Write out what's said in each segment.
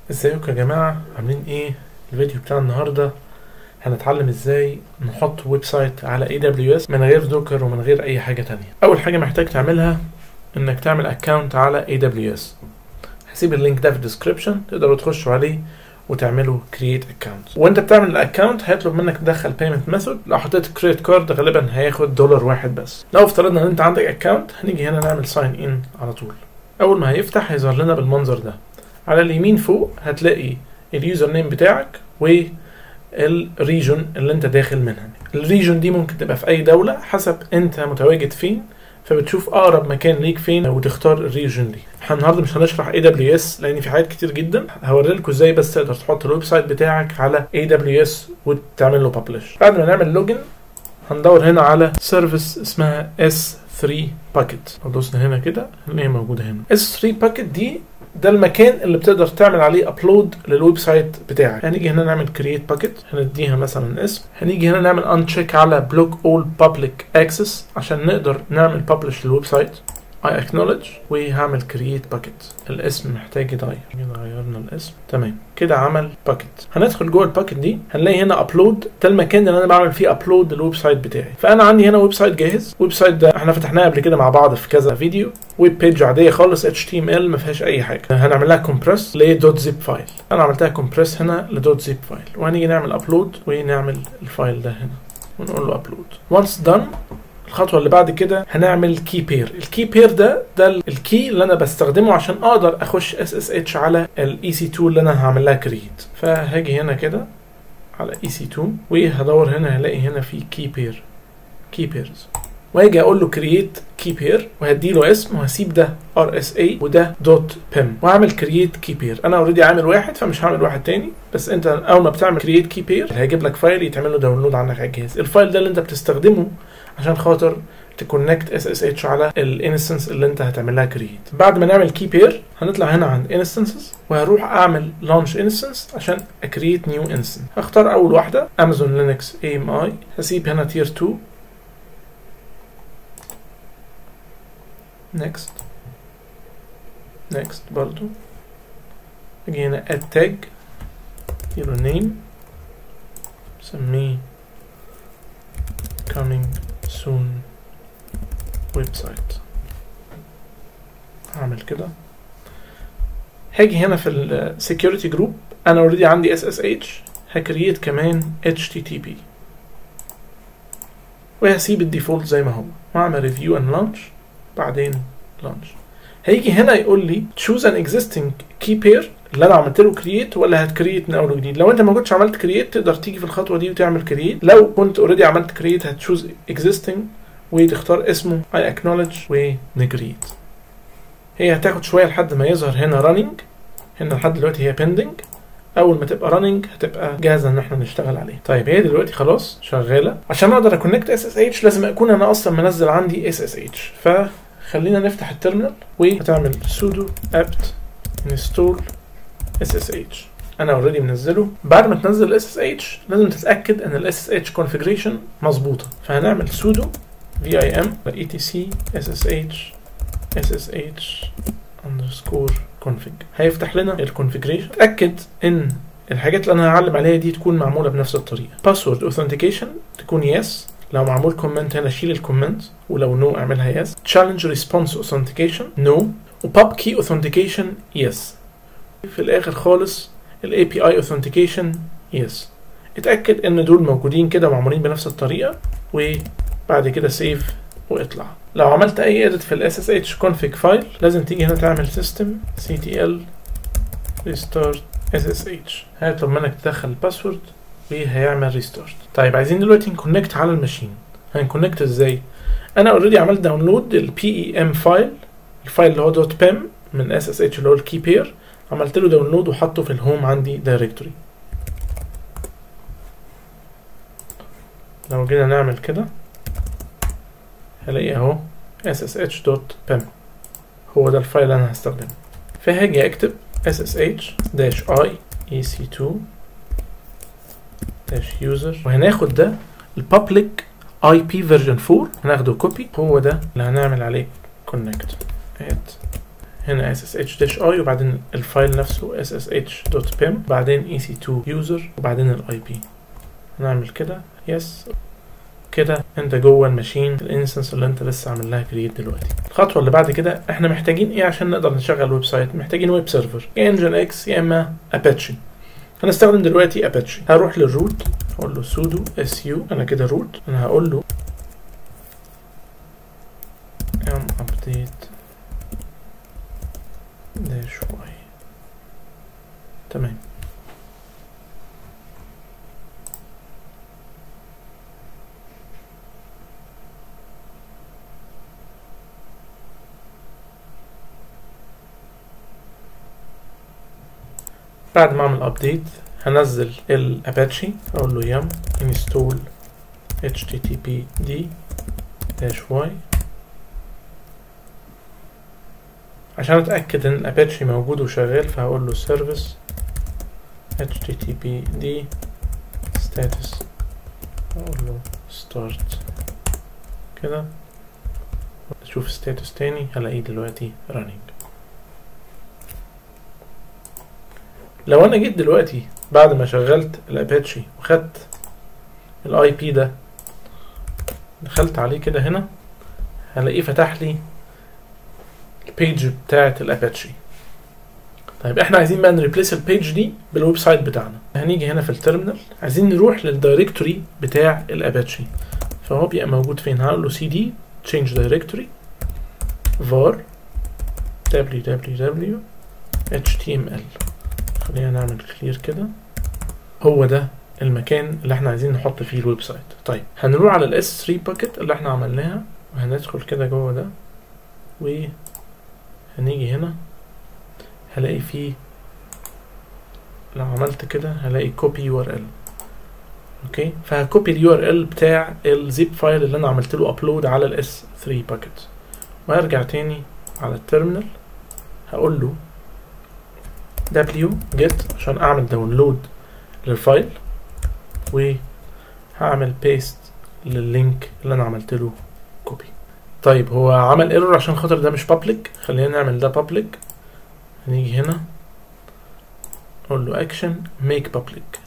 ازيكم يا جماعة عاملين ايه الفيديو بتاع النهاردة هنتعلم ازاي نحط ويب سايت على AWS من غير دوكر ومن غير اي حاجة تانية اول حاجة محتاج تعملها انك تعمل اكونت على AWS هسيب اللينك ده في الديسكريبشن تقدروا تخشوا عليه وتعملوا create account وانت بتعمل الاكونت هيطلب منك تدخل payment method لو حطيت كريدت كارد غالبا هياخد دولار واحد بس لو افترضنا ان انت عندك اكونت هنيجي هنا نعمل ساين ان على طول اول ما هيفتح هيظهر لنا بالمنظر ده على اليمين فوق هتلاقي اليوزر نيم بتاعك والريجون اللي انت داخل منها الريجون دي ممكن تبقى في اي دولة حسب انت متواجد فين فبتشوف اقرب مكان ليك فين وتختار الريجن دي احنا النهارده مش هنشرح اي دبليو اس لان في حاجات كتير جدا هوري لكم ازاي بس تقدر تحط الويب سايت بتاعك على اي دبليو اس وتعمل له ببلش بعد ما نعمل لوجن هندور هنا على سيرفيس اسمها اس 3 باكيت لو دوسنا هنا كده هنلاقيها موجوده هنا اس 3 باكيت دي ده المكان اللي بتقدر تعمل عليه ابلود للويب سايت بتاعك هنيجي هنا نعمل كرييت باكيت هنديها مثلا اسم هنيجي هنا نعمل ان تشيك على بلوك اول بابليك اكسس عشان نقدر نعمل ببلش للويب سايت I acknowledge وهعمل create bucket الاسم محتاج يتغير كده غيرنا الاسم تمام كده عمل باكيت هندخل جوه الباكيت دي هنلاقي هنا ابلود ده المكان اللي انا بعمل فيه ابلود للويب سايت بتاعي فانا عندي هنا ويب سايت جاهز ويب سايت ده احنا فتحناه قبل كده مع بعض في كذا فيديو ويب بيج عاديه خالص html ما فيهاش اي حاجه هنعمل لها كومبريس لدوت زيب فايل انا عملتها كومبريس هنا لدوت زيب فايل وهنيجي نعمل ابلود ونعمل الفايل ده هنا ونقول له ابلود وانس دان الخطوه اللي بعد كده هنعمل كي بير الكي بير ده ده الكي اللي انا بستخدمه عشان اقدر اخش اس اس اتش على الاي سي 2 اللي انا هعمل لها كريت فهاجي هنا كده على اي سي 2 وهدور هنا هلاقي هنا في كي بير كي بيرز واجي اقول له كرييت كي بير وهدي له اسم وهسيب ده ار اس اي وده دوت بيم واعمل كرييت كي بير انا اوريدي عامل واحد فمش هعمل واحد تاني بس انت اول ما بتعمل كرييت كي بير هيجيب لك فايل يتعمل له داونلود عندك على الجهاز الفايل ده اللي انت بتستخدمه عشان خاطر تكونكت اس اس اتش على الانستنس اللي انت هتعمل لها كرييت بعد ما نعمل كي بير هنطلع هنا عند انستنسز وهروح اعمل لانش انستنس عشان اكريت نيو انستنس هختار اول واحده امازون لينكس اي ام اي هسيب هنا تير 2 next next برضو اجي هنا add tag اديله name سميه coming soon website هعمل كده هاجي هنا في ال security group انا اوريدي عندي SSH هكريت كمان HTTP وهسيب الديفولت زي ما هو واعمل review and launch بعدين لانش هيجي هنا يقول لي choose an existing key pair اللي انا عملت له كرييت ولا هتكريت من اول وجديد لو انت ما كنتش عملت كرييت تقدر تيجي في الخطوه دي وتعمل كرييت لو كنت اوريدي عملت كرييت هتشوز existing وتختار اسمه I acknowledge ونجريت هي هتاخد شويه لحد ما يظهر هنا running هنا لحد دلوقتي هي pending اول ما تبقى راننج هتبقى جاهزه ان احنا نشتغل عليها طيب هي دلوقتي خلاص شغاله عشان اقدر اكونكت اس اس اتش لازم اكون انا اصلا منزل عندي اس اس اتش فخلينا نفتح التيرمينال وهتعمل sudo apt install ssh انا اوريدي منزله بعد ما تنزل اس اس اتش لازم تتاكد ان الاس اس اتش كونفيجريشن مظبوطه فهنعمل sudo vim etc ssh ssh underscore config هيفتح لنا الكونفيجريشن اتاكد ان الحاجات اللي انا هعلم عليها دي تكون معموله بنفس الطريقه باسورد اوثنتيكيشن تكون يس لو معمول كومنت هنا شيل الكومنت ولو نو no اعملها يس تشالنج ريسبونس اوثنتيكيشن نو وباب كي اوثنتيكيشن يس في الاخر خالص الاي بي اي اوثنتيكيشن يس اتاكد ان دول موجودين كده معمولين بنفس الطريقه وبعد كده سيف واطلع لو عملت اي اديت في الاس اس اتش config فايل لازم تيجي هنا تعمل system ctl restart ssh هيطلب منك تدخل الباسورد وهيعمل ريستارت طيب عايزين دلوقتي نكونكت على الماشين هنكونكت ازاي انا اوريدي عملت داونلود البي اي ام فايل الفايل اللي هو دوت بيم من اس اس اتش اللي هو الكي بير عملت له داونلود وحطه في الهوم عندي دايركتوري لو جينا نعمل كده هلاقي اهو ssh.pem هو ده الفايل اللي انا هستخدمه فهاجي اكتب ssh dash i ec2 dash user وهناخد ده البابليك اي بي فيرجن 4 هناخده كوبي هو ده اللي هنعمل عليه كونكت ات هنا ssh-i وبعدين الفايل نفسه ssh.pim بعدين ec2 user وبعدين الاي بي نعمل كده يس كده انت جوه الماشين الانستنس اللي انت لسه عامل لها كريت دلوقتي الخطوه اللي بعد كده احنا محتاجين ايه عشان نقدر نشغل ويب سايت محتاجين ويب سيرفر يا انجن اكس يا اما اباتشي هنستخدم دلوقتي اباتشي هروح للروت اقول له sudo su انا كده روت انا هقول له ام ابديت داش واي تمام بعد ما اعمل ابديت هنزل الاباتشي اقول له يم install httpd dash y عشان اتاكد ان الاباتشي موجود وشغال فهقول له service httpd status اقول له start كده اشوف ستاتس تاني هلاقيه دلوقتي running لو انا جيت دلوقتي بعد ما شغلت الاباتشي وخدت الاي بي ده دخلت عليه كده هنا هلاقيه فتح لي البيج بتاعه الاباتشي طيب احنا عايزين بقى نريبليس البيج دي بالويب سايت بتاعنا هنيجي هنا في التيرمينال عايزين نروح للدايركتوري بتاع الاباتشي فهو بيبقى موجود فين هقول له cd change directory var www html خلينا نعمل كلير كده هو ده المكان اللي احنا عايزين نحط فيه الويب سايت طيب هنروح على الاس 3 باكيت اللي احنا عملناها وهندخل كده جوه ده وهنيجي هنا هلاقي فيه لو عملت كده هلاقي كوبي يو ار ال اوكي فهكوبي اليو ار ال بتاع الزيب فايل اللي انا عملت له ابلود على الاس 3 باكيت وهرجع تاني على التيرمينال هقول له w get عشان اعمل داونلود للفايل وهعمل بيست لللينك اللي انا عملت له كوبي طيب هو عمل ايرور عشان خاطر ده مش بابليك خلينا نعمل ده بابليك هنيجي هنا اقول له اكشن ميك بابليك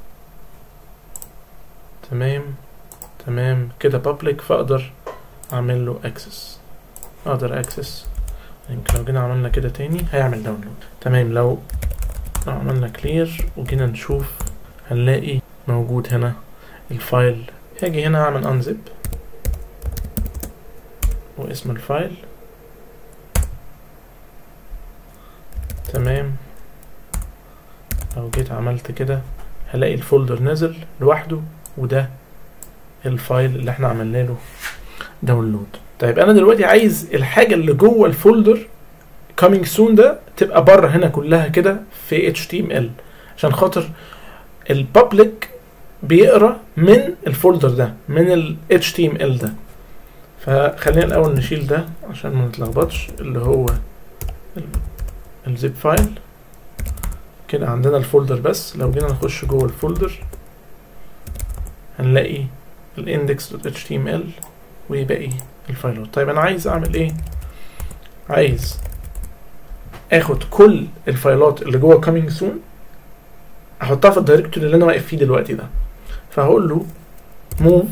تمام تمام كده بابليك فاقدر اعمل له اكسس اقدر اكسس يمكن لو جينا عملنا كده تاني هيعمل داونلود تمام لو عملنا كلير وجينا نشوف هنلاقي موجود هنا الفايل هاجي هنا اعمل انزب واسم الفايل تمام لو جيت عملت كده هلاقي الفولدر نزل لوحده وده الفايل اللي احنا عملنا له داونلود طيب انا دلوقتي عايز الحاجه اللي جوه الفولدر coming soon ده تبقى بره هنا كلها كده في HTML عشان خاطر البابليك بيقرا من الفولدر ده من ال HTML ده فخلينا الاول نشيل ده عشان ما نتلخبطش اللي هو الزيب فايل كده عندنا الفولدر بس لو جينا نخش جوه الفولدر هنلاقي الاندكس.html وباقي الفايلات طيب انا عايز اعمل ايه عايز اخد كل الفايلات اللي جوه coming soon احطها في الدايركتوري اللي انا واقف فيه دلوقتي ده فهقول له move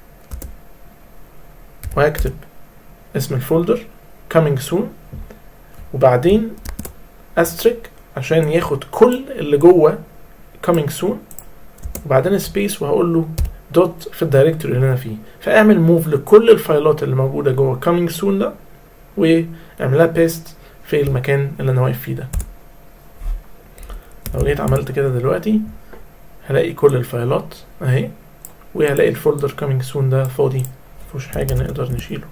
وهكتب اسم الفولدر coming soon وبعدين استريك عشان ياخد كل اللي جوه coming soon وبعدين سبيس وهقول له دوت في الدايركتوري اللي انا فيه فاعمل موف لكل الفايلات اللي موجوده جوه coming soon ده واعملها بيست في المكان اللي انا واقف فيه ده لو جيت عملت كده دلوقتي هلاقي كل الفايلات اهي وهلاقي الفولدر coming soon ده فاضي مفيهوش حاجه نقدر نشيله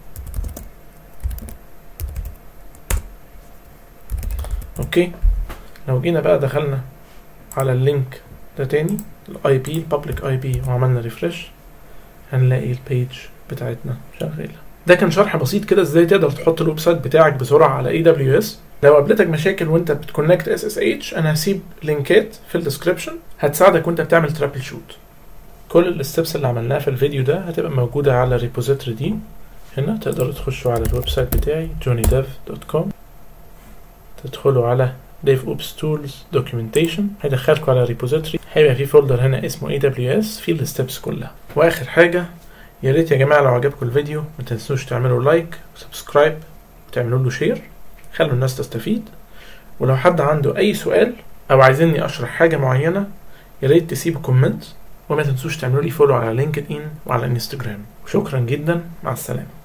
اوكي لو جينا بقى دخلنا على اللينك ده تاني الاي بي البابليك اي بي وعملنا ريفرش هنلاقي البيج بتاعتنا شغاله ده كان شرح بسيط كده ازاي تقدر تحط الويب سايت بتاعك بسرعه على اي دبليو اس لو قابلتك مشاكل وانت بتكونكت اس اس اتش انا هسيب لينكات في الديسكربشن هتساعدك وانت بتعمل ترابل شوت كل الستبس اللي عملناها في الفيديو ده هتبقى موجوده على الريبوزيتوري دي هنا تقدروا تخشوا على الويب سايت بتاعي johnnydev.com تدخلوا على ديف اوبس تولز دوكيومنتيشن هيدخلكم على ريبوزيتوري هيبقى في فولدر هنا اسمه اي دبليو اس فيه الستبس كلها واخر حاجه يا ريت يا جماعه لو عجبكم الفيديو ما تنسوش تعملوا لايك وسبسكرايب وتعملوا له شير خلوا الناس تستفيد ولو حد عنده اي سؤال او عايزيني اشرح حاجه معينه يا ريت تسيبوا كومنت وما تنسوش تعملوا لي فولو على لينكد ان وعلى انستجرام وشكرا جدا مع السلامه